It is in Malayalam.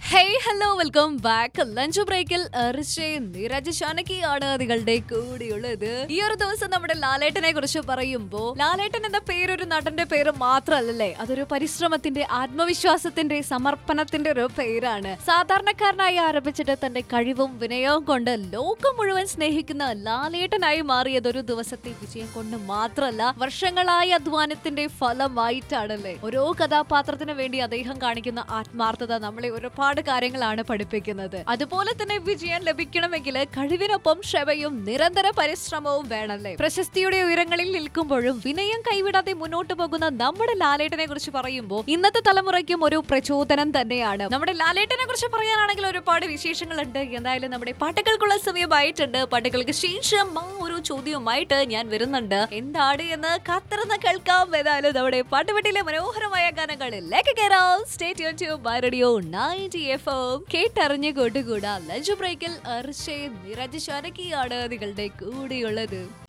hey hello welcome back lunch ബ്രേക്കിൽ നിരജ് ഷാനക്കിയാണ് നിങ്ങളുടെ കൂടെയുള്ളത് ഈ ഒരു ദിവസം നമ്മുടെ ലാലേട്ടനെ കുറിച്ച് പറയുമ്പോ ലാലേട്ടൻ എന്ന പേരൊരു നടന്റെ പേര് മാത്രമല്ലല്ലേ അതൊരു പരിശ്രമത്തിന്റെ ആത്മവിശ്വാസത്തിന്റെ സമർപ്പണത്തിന്റെ ഒരു പേരാണ് സാധാരണക്കാരനായി ആരംഭിച്ചിട്ട് തന്റെ കഴിവും വിനയവും കൊണ്ട് ലോകം മുഴുവൻ സ്നേഹിക്കുന്ന ലാലേട്ടനായി മാറിയത് ഒരു ദിവസത്തെ വിജയം കൊണ്ട് മാത്രമല്ല വർഷങ്ങളായ അധ്വാനത്തിന്റെ ഫലമായിട്ടാണല്ലേ ഓരോ കഥാപാത്രത്തിന് വേണ്ടി അദ്ദേഹം കാണിക്കുന്ന ആത്മാർത്ഥത നമ്മളെ ഒരുപാട് കാര്യങ്ങളാണ് പഠിപ്പിക്കുന്നത് അതുപോലെ തന്നെ വിജയം ലഭിക്കണമെങ്കിൽ കഴിവിനൊപ്പം ക്ഷമയും നിരന്തര പരിശ്രമവും വേണമല്ലേ പ്രശസ്തിയുടെ ഉയരങ്ങളിൽ നിൽക്കുമ്പോഴും വിനയം കൈവിടാതെ മുന്നോട്ട് പോകുന്ന നമ്മുടെ ലാലേട്ടനെ കുറിച്ച് പറയുമ്പോൾ ഇന്നത്തെ തലമുറയ്ക്കും ഒരു പ്രചോദനം തന്നെയാണ് നമ്മുടെ ലാലേട്ടനെ കുറിച്ച് പറയാനാണെങ്കിൽ ഒരുപാട് വിശേഷങ്ങളുണ്ട് എന്തായാലും നമ്മുടെ പാട്ടുകൾക്കുള്ള സമയമായിട്ടുണ്ട് പാട്ടുകൾക്ക് ശേഷം ആ ഒരു ചോദ്യവുമായിട്ട് ഞാൻ വരുന്നുണ്ട് എന്താണ് എന്ന് കാത്തിരുന്ന് കേൾക്കാം ഏതായാലും നമ്മുടെ പാട്ടുപെട്ടിയിലെ മനോഹരമായ ഗാനങ്ങളിലേക്ക് കയറാം stay tune to by radio ninety F M കേട്ടറിഞ്ഞു കൊണ്ടുകൂടാ ലഞ്ച് ബ്രേക്കിൽ അർഷയും നിരജ് ശാനകിയാണ് നിങ്ങളുടെ കൂടെയുള്ളത്